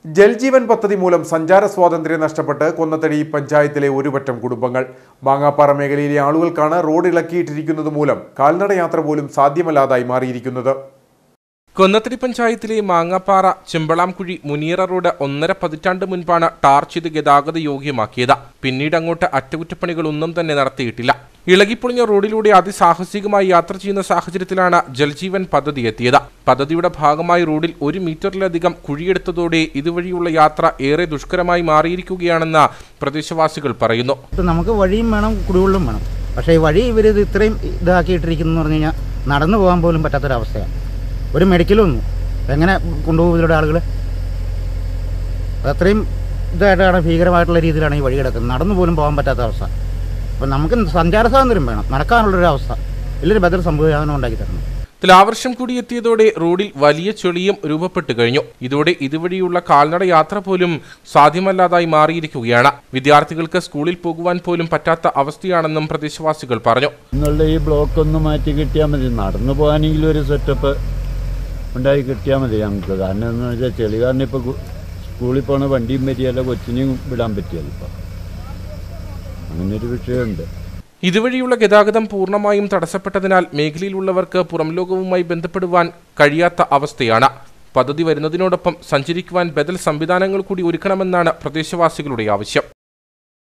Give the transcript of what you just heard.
ജൽജീവൻ പദ്ധതി മൂലം സഞ്ചാര സ്വാതന്ത്ര്യം നഷ്ടപ്പെട്ട് കൊന്നത്തടി പഞ്ചായത്തിലെ ഒരുപറ്റം കുടുംബങ്ങൾ മാങ്ങാപ്പാറ മേഖലയിലെ ആളുകൾക്കാണ് റോഡ് ഇളക്കിയിട്ടിരിക്കുന്നത് മൂലം കാൽനട യാത്ര പോലും സാധ്യമല്ലാതായി മാറിയിരിക്കുന്നത് കൊന്നത്തടി പഞ്ചായത്തിലെ മാങ്ങാപ്പാറ ചെമ്പളാംകുഴി മുനീറ റോഡ് ഒന്നര പതിറ്റാണ്ട് മുൻപാണ് ടാർ ചെയ്ത് ഗതാഗത യോഗ്യമാക്കിയത് പിന്നീട് അങ്ങോട്ട് അറ്റകുറ്റപ്പണികൾ ഒന്നും തന്നെ നടത്തിയിട്ടില്ല ഇളകിപ്പൊളിഞ്ഞ റോഡിലൂടെ അതിസാഹസികമായി യാത്ര ചെയ്യുന്ന സാഹചര്യത്തിലാണ് ജൽജീവൻ പദ്ധതി എത്തിയത് പദ്ധതിയുടെ ഭാഗമായി റോഡിൽ ഒരു മീറ്ററിലധികം കുഴിയെടുത്തതോടെ ഇതുവഴിയുള്ള യാത്ര ഏറെ ദുഷ്കരമായി മാറിയിരിക്കുകയാണെന്ന് പ്രദേശവാസികൾ പറയുന്നു ഇപ്പം നമുക്ക് വഴിയും വേണം കുടിവെള്ളം വേണം പക്ഷേ ഈ വഴി ഇവർ ഇത് ഇത്രയും ഇതാക്കിയിട്ടിരിക്കുന്നു പറഞ്ഞു കഴിഞ്ഞാൽ നടന്നു പോകാൻ പോലും പറ്റാത്തൊരവസ്ഥയാണ് ഒരു മെഡിക്കലൊന്നും എങ്ങനെ കൊണ്ടുപോകും ഇതിലൂടെ ആളുകൾ അത്രയും ഇതായിട്ടാണ് ഭീകരമായിട്ടുള്ള രീതിയിലാണ് ഈ വഴി കിടക്കുന്നത് നടന്നു പോലും പോകാൻ പറ്റാത്ത അവസ്ഥ അപ്പം നമുക്ക് സഞ്ചാര സ്വാതന്ത്ര്യം വേണം നടക്കാനുള്ളൊരു അവസ്ഥ വലിയൊരു ബദൽ സംവിധാനം ഉണ്ടാക്കി തരണം തുലാവർഷം കൂടി എത്തിയതോടെ റോഡിൽ വലിയ ചെളിയും രൂപപ്പെട്ടു കഴിഞ്ഞു ഇതോടെ ഇതുവഴിയുള്ള കാൽനട യാത്ര പോലും സാധ്യമല്ലാതായി മാറിയിരിക്കുകയാണ് വിദ്യാർത്ഥികൾക്ക് സ്കൂളിൽ പോകുവാൻ പോലും പറ്റാത്ത അവസ്ഥയാണെന്നും പ്രദേശവാസികൾ പറഞ്ഞു എന്നുള്ള ഈ ബ്ലോക്ക് ഒന്ന് മാറ്റി കിട്ടിയാൽ മതി നടന്നു പോകാനെങ്കിലും ഒരു സെറ്റപ്പ് ഉണ്ടായി കിട്ടിയാൽ മതി ഞങ്ങൾക്ക് കാരണം എന്ന് വെച്ചാൽ ചെളി കാരണം ഇപ്പോൾ സ്കൂളിൽ പോണ വണ്ടിയും പറ്റിയല്ല കൊച്ചിനെയും വിടാൻ പറ്റിയല്ല ഇപ്പം അങ്ങനെ ഒരു വിഷയമുണ്ട് ഇതുവഴിയുള്ള ഗതാഗതം പൂർണ്ണമായും തടസ്സപ്പെട്ടതിനാൽ മേഖലയിലുള്ളവർക്ക് പുറം ലോകവുമായി ബന്ധപ്പെടുവാൻ കഴിയാത്ത അവസ്ഥയാണ് പദ്ധതി വരുന്നതിനോടൊപ്പം സഞ്ചരിക്കുവാൻ ബദൽ സംവിധാനങ്ങൾ കൂടി ഒരുക്കണമെന്നാണ് പ്രദേശവാസികളുടെ ആവശ്യം